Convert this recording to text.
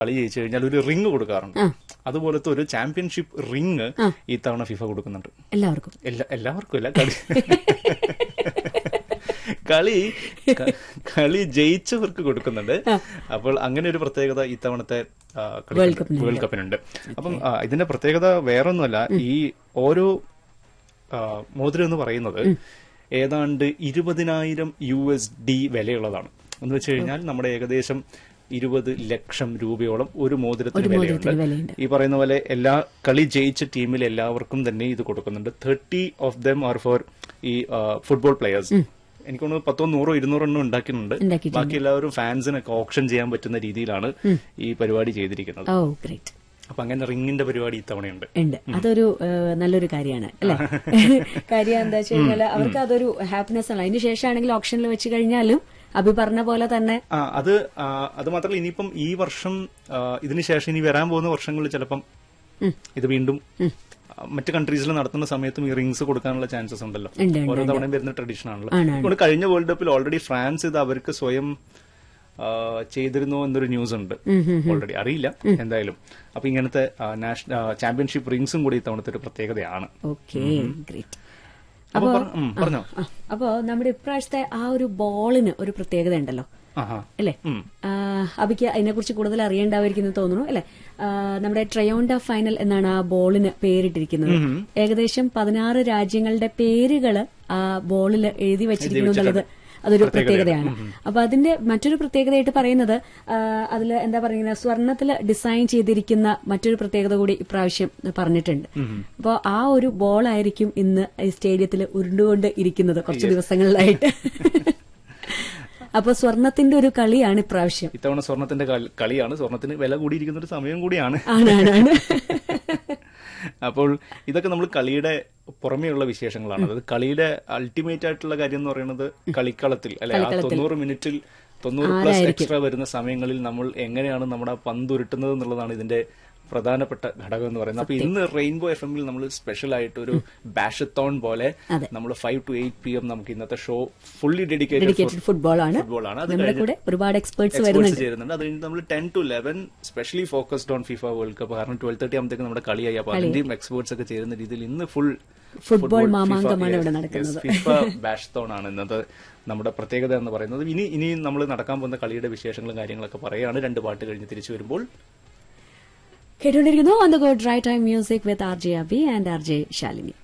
കളി ജയിച്ചു കഴിഞ്ഞാൽ ഒരു റിങ് കൊടുക്കാറുണ്ട് അതുപോലത്തെ ഒരു ചാമ്പ്യൻഷിപ്പ് റിങ് ഈ തവണ ഫിഫ കൊടുക്കുന്നുണ്ട് എല്ലാവർക്കും എല്ലാ എല്ലാവർക്കും ഇല്ല കളി കളി ക- കളി ജയിച്ചവർക്ക് കൊടുക്കുന്നുണ്ട് അപ്പോൾ അങ്ങനെ ഒരു പ്രത്യേകത ഇത്തവണത്തെ ആ, കളി- വേൾഡ് കപ്പിനുണ്ട്. വേൾഡ് കപ്പിനുണ്ട് അപ്പം ആ, ഇതിന്റെ പ്രത്യേകത വേറൊന്നുമല്ല ഈ ഓരോ ആ, മോതിരം എന്ന് പറയുന്നത് ഏതാണ്ട് ഇരുപതിനായിരം യു എസ് ഡി വിലയുള്ളതാണ് എന്ന് വെച്ച് കഴിഞ്ഞാൽ നമ്മുടെ ഏകദേശം ഇരുപത് ലക്ഷം രൂപയോളം ഒരു മോതിരത്തിന് വിലയുണ്ട് മോതിരത്തിന് വിലയുണ്ട്. ഈ പറയുന്ന പോലെ എല്ലാ കളി ജയിച്ച ടീമിൽ എല്ലാവർക്കും തന്നെ ഇത് കൊടുക്കുന്നുണ്ട് thirty of them are for ഈ ഫുട്ബോൾ പ്ലെയേഴ്സ് എനിക്ക് തോന്നുന്നു പത്തോ നൂറോ ഇരുന്നൂറോ എണ്ണം ഉണ്ടാക്കുന്നുണ്ട് ഉണ്ടാക്കിയിട്ടുണ്ട്. ബാക്കി എല്ലാവരും ഫാൻസിനൊക്കെ ഓപ്ഷൻ ചെയ്യാൻ പറ്റുന്ന രീതിയിലാണ് ഈ പരിപാടി ചെയ്തിരിക്കുന്നത് ഓ ഗ്രേറ്റ് അപ്പൊ അങ്ങനെ റിങ്ങിന്റെ പരിപാടി ഇത്തവണയുണ്ട് ഉണ്ട് അതൊരു ഏഹ്, നല്ലൊരു കാര്യമാണ് അല്ലെ കാര്യം എന്താ വെച്ച് കഴിഞ്ഞാൽ അവർക്ക് അതൊരു ഹാപ്പിനെസ് ആണ് അതിന് ശേഷമാണെങ്കിൽ ഓപ്ഷനിൽ വെച്ച് കഴിഞ്ഞാലും അഭി പറഞ്ഞ പോലെ തന്നെ ആ അത് ആ, അത് മാത്രമല്ല ഇനിയിപ്പം ഈ വർഷം ആ, ഇതിന് ശേഷം ഇനി വരാൻ പോകുന്ന വർഷങ്ങളിൽ ചിലപ്പം ഇത് വീണ്ടും ആ, മറ്റ് കൺട്രീസിൽ നടത്തുന്ന സമയത്തും ഈ റിങ്സ് കൊടുക്കാനുള്ള ചാൻസസ് ഉണ്ടല്ലോ ഉണ്ട്, ഉണ്ട്, ഓരോ തവണയും വരുന്ന ട്രഡീഷൻ ആണല്ലോ ആണ്, ആണ്. ഇപ്പോൾ കഴിഞ്ഞ വേൾഡ് കപ്പിൽ ഓൾറെഡി ഫ്രാൻസ് ഇത് അവർക്ക് സ്വയം ആ, ചെയ്തിരുന്നു എന്നൊരു ന്യൂസ് ഉണ്ട് ഓൾറെഡി അറിയില്ല എന്തായാലും അപ്പൊ ഇങ്ങനത്തെ നാഷണൽ ചാമ്പ്യൻഷിപ്പ് റിങ്സും കൂടി ഇത്തവണത്തെ ഒരു പ്രത്യേകതയാണ് ഓക്കെ ഗ്രേറ്റ് അപ്പൊ പറ- ഉം, പറഞ്ഞോ ആ, അപ്പോ നമ്മുടെ ഇപ്രാവശ്യത്തെ ആ ഒരു ബോളിന് ഒരു പ്രത്യേകത ഉണ്ടല്ലോ ആഹാ അല്ലേ ആ, അബിക്ക് അതിനെക്കുറിച്ച് കൂടുതൽ അറിയേണ്ടായിരിക്കുന്നു തോന്നുന്നു അല്ലെ ആ, നമ്മുടെ ട്രയോണ്ട ഫൈനൽ എന്നാണ് ആ ബോളിന് പേരിട്ടിരിക്കുന്നത് ഏകദേശം പതിനാറ് രാജ്യങ്ങളുടെ പേരുകള് ആ ബോളിൽ എഴുതി വെച്ചിരിക്കുന്നു എന്നുള്ളത് അതൊരു പ്രത്യേകതയാണ് അപ്പൊ അതിന്റെ മറ്റൊരു പ്രത്യേകതയായിട്ട് പറയുന്നത് അതിൽ എന്താ പറയുന്നത് സ്വർണത്തിൽ ഡിസൈൻ ചെയ്തിരിക്കുന്ന മറ്റൊരു പ്രത്യേകത കൂടി ഇപ്രാവശ്യം പറഞ്ഞിട്ടുണ്ട് അപ്പോൾ ആ ഒരു ബോളായിരിക്കും ഇന്ന് ഈ സ്റ്റേഡിയത്തിൽ ഉരുണ്ടുകൊണ്ട് ഇരിക്കുന്നത് കുറച്ച് ദിവസങ്ങളിലായിട്ട് അപ്പൊ സ്വർണത്തിന്റെ ഒരു കളിയാണ് ഇപ്രാവശ്യം ഇത്തവണ സ്വർണത്തിന്റെ കളി- കളിയാണ് സ്വർണത്തിന് വില കൂടിയിരിക്കുന്ന ഒരു സമയം കൂടിയാണ് ആണാണ് അപ്പോൾ ഇതൊക്കെ നമ്മൾ കളിയുടെ പുറമേയുള്ള വിശേഷങ്ങളാണ് അതായത് കളിയുടെ അൾട്ടിമേറ്റ് ആയിട്ടുള്ള കാര്യം എന്ന് പറയുന്നത് കളിക്കളത്തിൽ അല്ലെ ആ തൊണ്ണൂറ് മിനിറ്റിൽ തൊണ്ണൂറ് പ്ലസ് എക്സ്ട്രാ വരുന്ന സമയങ്ങളിൽ നമ്മൾ എങ്ങനെയാണ് നമ്മുടെ ആ പന്ത് ഉരുട്ടുന്നത് എന്നുള്ളതാണ് ഇതിന്റെ പ്രധാനപ്പെട്ട ഘടകം എന്ന് പറയുന്നത് അപ്പൊ ഇന്ന് റെയിൻബോ എഫ് എമ്മിൽ നമ്മൾ സ്പെഷ്യൽ ആയിട്ട് ഒരു ബാഷത്തോൺ പോലെ അതെ. നമ്മൾ five to eight P M നമുക്ക് ഇന്നത്തെ ഷോ ഫുള്ളി ഡെഡിക്കേറ്റഡ് ഡെഡിക്കേറ്റഡ് ഫുട്ബോളാണ് ഫുട്ബോളാണ് അത് നമ്മുടെ കഴിഞ്ഞ് കൂടെ ഒരുപാട് എക്സ്പേർട്സ് എക്സ്പേർട്സ് വരുന്നുണ്ട് ചേരുന്നുണ്ട് അത് കഴിഞ്ഞ് നമ്മൾ ten to eleven specially focused on FIFA world cup കാരണം ട്വൽവ് തേർട്ടി ആകുമ്പോഴത്തേക്ക് നമ്മുടെ കളിയായി അപ്പൊ അതിന്റെയും എക്സ്പേർട്സ് ഒക്കെ ചേരുന്ന രീതിയിൽ ഇന്ന് ഫുൾ ഫുട്ബോൾ മാമാങ്കമാണ് ഇവിടെ നടക്കുന്നത്. ഫിഫ ബാഷ്തോൺ ആണ് ഇന്നത്തെ നമ്മുടെ പ്രത്യേകത എന്ന് പറയുന്നത് ഇനി ഇനി നമ്മൾ നടക്കാൻ പോകുന്ന കളിയുടെ വിശേഷങ്ങളും കാര്യങ്ങളൊക്കെ പറയാണ് രണ്ട് പാട്ട് കഴിഞ്ഞ് തിരിച്ചു വരുമ്പോൾ കേട്ടുകൊണ്ടിരിക്കുന്നു on the good right time music with R J Abi and R J Shalini